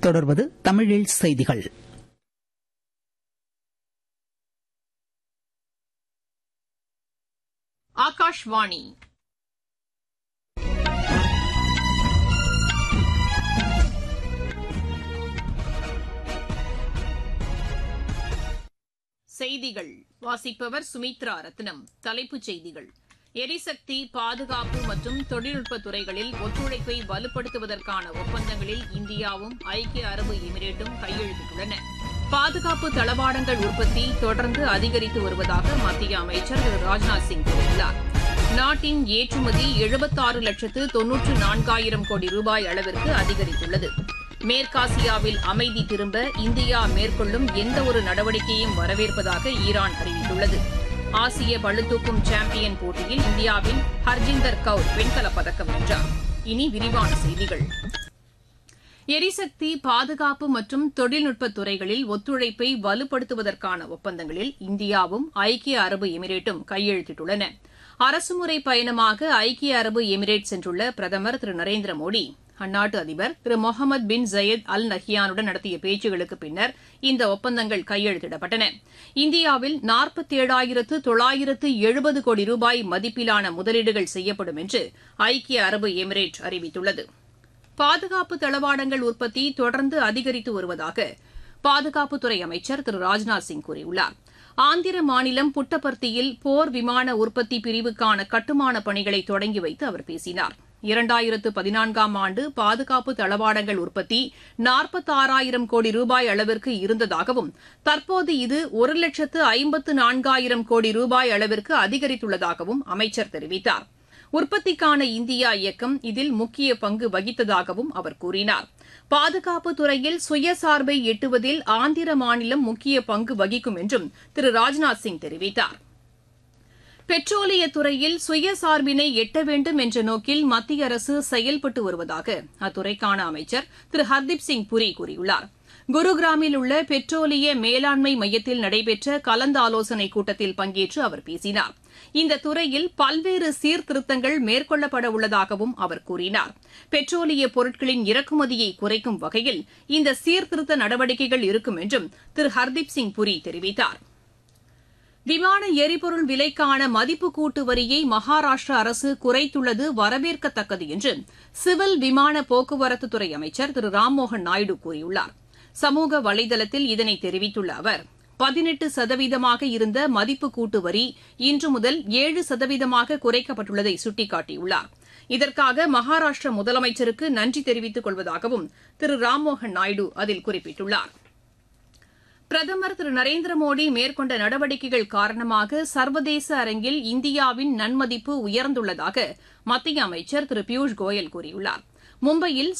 தொடர்வது தமிழில் செய்திகள் ஆகாஷ்வாணி செய்திகள் வாசிப்பவர் சுமித்ரா ரத்னம் தலைப்புச் செய்திகள் எரிசக்தி பாதுகாப்பு மற்றும் தொழில்நுட்ப துறைகளில் ஒத்துழைப்பை வலுப்படுத்துவதற்கான ஒப்பந்தங்களில் இந்தியாவும் ஐக்கிய அரபு எமிரேட்டும் கையெழுத்திட்டுள்ளன பாதுகாப்பு தளவாடங்கள் உற்பத்தி தொடர்ந்து அதிகரித்து வருவதாக மத்திய அமைச்சர் திரு ராஜ்நாத் சிங் கூறியுள்ளார் நாட்டின் ஏற்றுமதி எழுபத்தாறு லட்சத்து தொன்னூற்று நான்காயிரம் கோடி ரூபாய் அளவிற்கு அதிகரித்துள்ளது மேற்காசியாவில் அமைதி திரும்ப இந்தியா மேற்கொள்ளும் எந்தவொரு நடவடிக்கையும் வரவேற்பதாக ஈரான் அறிவித்துள்ளது ஆசிய பளுதூக்கும் சாம்பியன் போட்டியில் இந்தியாவின் ஹர்ஜிந்தர் கவுர் வெண்கலப் பதக்கம் வென்றார் இனி விரிவான செய்திகள் எரிசக்தி பாதுகாப்பு மற்றும் தொழில்நுட்ப துறைகளில் ஒத்துழைப்பை வலுப்படுத்துவதற்கான ஒப்பந்தங்களில் இந்தியாவும் ஐக்கிய அரபு எமிரேட்டும் கையெழுத்திட்டுள்ளன அரசுமுறை பயணமாக ஐக்கிய அரபு எமிரேட் சென்றுள்ள பிரதமர் திரு நரேந்திர மோடி அந்நாட்டு அதிபர் திரு முகமது பின் ஜயத் அல் நஹ்யானுடன் நடத்திய பேச்சுகளுக்கு பின்னர் இந்த ஒப்பந்தங்கள் கையெழுத்திடப்பட்டன இந்தியாவில் நாற்பத்தேழாயிரத்து தொள்ளாயிரத்து எழுபது கோடி ரூபாய் மதிப்பிலான முதலீடுகள் செய்யப்படும் என்று ஐக்கிய அரபு எமிரேட் அறிவித்துள்ளது பாதுகாப்பு தளவாடங்கள் உற்பத்தி தொடர்ந்து அதிகரித்து வருவதாக பாதுகாப்புத்துறை அமைச்சர் திரு ராஜ்நாத் சிங் கூறியுள்ளார் ஆந்திர மாநிலம் புட்டபர்த்தியில் போர் விமான உற்பத்தி பிரிவுக்கான கட்டுமான பணிகளை தொடங்கி வைத்து அவர் பேசினார் இரண்டாயிரத்து பதினான்காம் ஆண்டு பாதுகாப்பு தளவாடங்கள் உற்பத்தி நாற்பத்தாறாயிரம் கோடி ரூபாய் அளவிற்கு இருந்ததாகவும் தற்போது இது ஒரு லட்சத்து ஐம்பத்து நான்காயிரம் கோடி ரூபாய் அளவிற்கு அதிகரித்துள்ளதாகவும் அமைச்சர் தெரிவித்தார் உற்பத்திக்கான இந்தியா இயக்கம் இதில் முக்கிய பங்கு வகித்ததாகவும் அவர் கூறினார் பாதுகாப்பு துறையில் சுயசார்பை எட்டுவதில் ஆந்திர மாநிலம் முக்கிய பங்கு வகிக்கும் என்றும் திரு ராஜ்நாத் சிங் தெரிவித்தார் பெட்ரோலியத் துறையில் சுயசார்பினை எட்ட வேண்டும் என்ற நோக்கில் மத்திய அரசு செயல்பட்டு வருவதாக அத்துறைக்கான அமைச்சர் திரு ஹர்தீப் சிங் புரி கூறியுள்ளார் குருகிராமில் உள்ள பெட்ரோலிய மேலாண்மை மையத்தில் நடைபெற்ற கலந்தாலோசனைக் கூட்டத்தில் பங்கேற்று அவர் பேசினார் இந்த துறையில் பல்வேறு சீர்திருத்தங்கள் மேற்கொள்ளப்பட உள்ளதாகவும் அவர் கூறினார் பெட்ரோலிய பொருட்களின் இறக்குமதியை குறைக்கும் வகையில் இந்த சீர்திருத்த நடவடிக்கைகள் இருக்கும் என்றும் திரு ஹர்தீப் சிங் புரி தெரிவித்தார் விமான எரிபொருள் விலைக்கான மதிப்பு கூட்டு வரியை மகாராஷ்டிரா அரசு குறைத்துள்ளது வரவேற்கத்தக்கது என்று சிவில் விமான போக்குவரத்துத்துறை அமைச்சர் திரு ராம்மோகன் நாயுடு கூறியுள்ளார் சமூக வலைதளத்தில் இதனை தெரிவித்துள்ள அவர் பதினெட்டு சதவீதமாக இருந்த மதிப்பு கூட்டு வரி இன்று முதல் ஏழு சதவீதமாக குறைக்கப்பட்டுள்ளதை சுட்டிக்காட்டியுள்ளார் இதற்காக மகாராஷ்டிர முதலமைச்சருக்கு நன்றி தெரிவித்துக் கொள்வதாகவும் திரு ராம்மோகன் நாயுடு அதில் குறிப்பிட்டுள்ளார் பிரதமர் திரு நரேந்திர மோடி மேற்கொண்ட நடவடிக்கைகள் காரணமாக சர்வதேச அரங்கில் இந்தியாவின் நன்மதிப்பு உயர்ந்துள்ளதாக மத்திய அமைச்சர் திரு பியூஷ் கோயல் கூறியுள்ளார் மும்பையில்